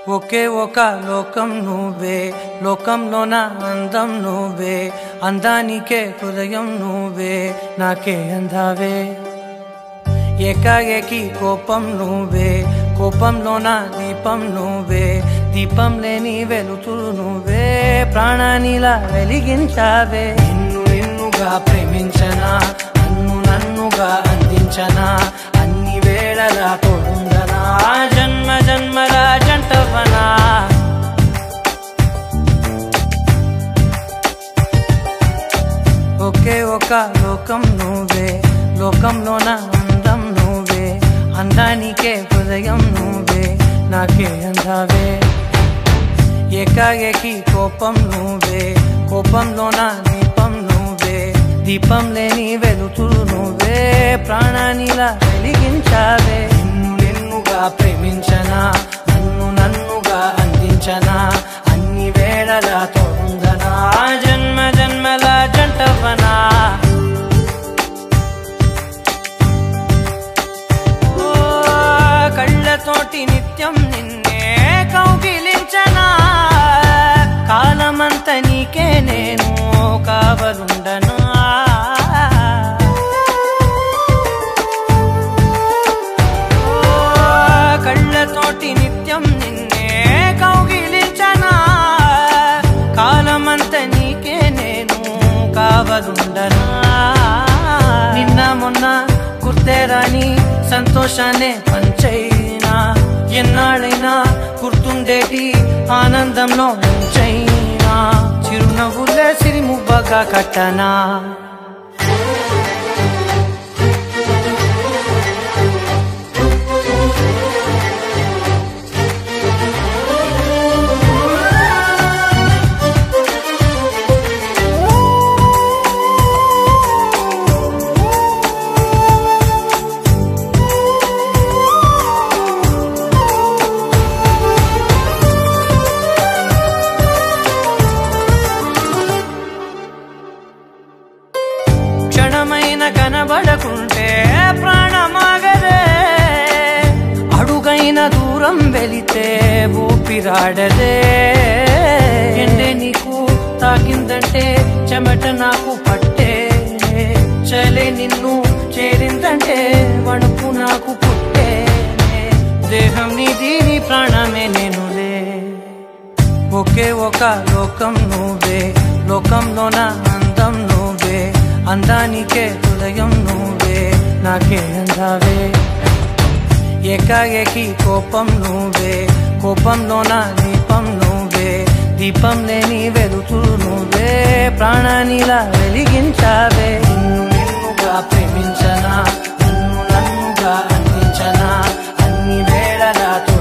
ఒకే ఒక లోకం నువ్వే లోకంలో నా అందం నువ్వే అందానికే హృదయం నువ్వే నాకే అందావే ఏకాఏకి కోపం నువ్వే కోపంలో నా దీపం నువ్వే దీపం లేని వెలుతురు నువ్వే ప్రాణానిలా వెలిగించావే నిన్ను నిన్నుగా ప్రేమించనా నన్ను నన్నుగా అందించనా అన్ని వేళలా తోడుందనా జన్మ జన్మల జంటవనా ఒకే ఒక లోకం నువ్వే లోకంలో నా అందం నువ్వే అందానికే హృదయం నువ్వే నాకే అందావే ఏకాఏకి కోపం నువ్వే కోపంలో నా దీపం నువ్వే దీపం లేని వెలుతురు నువ్వే ప్రాణానిలా వెలిగించావే నిన్ను నిన్నుగా ప్రేమించనా నన్ను నన్నుగా అందించనా అన్ని వేళలా తోడుందనా జన్మ జన్మల జంటవనా ఓ, కళ్ళతోటి నిత్యం నిన్నే కౌగిలించనా కాలమంత నీకే నేను కావలుండనా ఓ, కళ్ళతోటి నిత్యం నిన్నే కౌగిలించనా కాలమంత నీకే నేను కావలుండనా నిన్న మొన్న గుర్తేరాని సంతోషాన్ని పంచైనా ఎన్నాళ్ళైనా గుర్తుండేటి ఆనందంలో ఉంచైనా చిరునవ్వులే సిరిముబ్బగా కట్టనా క్షణమైన కనబడకుంటే ప్రాణమాగదే అడుగైన దూరం వెళితే ఊపిరాడదే ఎండే నీకు తాకిందంటే చెమట నాకు పట్టే చలే నిన్ను చేరిందంటే వణుకు నాకు పుట్టే దేహం నీది నీ ప్రాణమే నేనులే ఒకే ఒక లోకం నువ్వే లోకంలో నా అందం నువ్వే అందానికే హృదయం నువ్వే నాకే అందావే ఏకాఏకి కోపం నువ్వే కోపంలో నా దీపం నువ్వే దీపం లేని వెలుతురు నువ్వే ప్రాణానిలా వెలిగించావే నిన్ను నిన్నుగా ప్రేమించనా నన్ను నన్నుగా అందించనా అన్ని వేళలా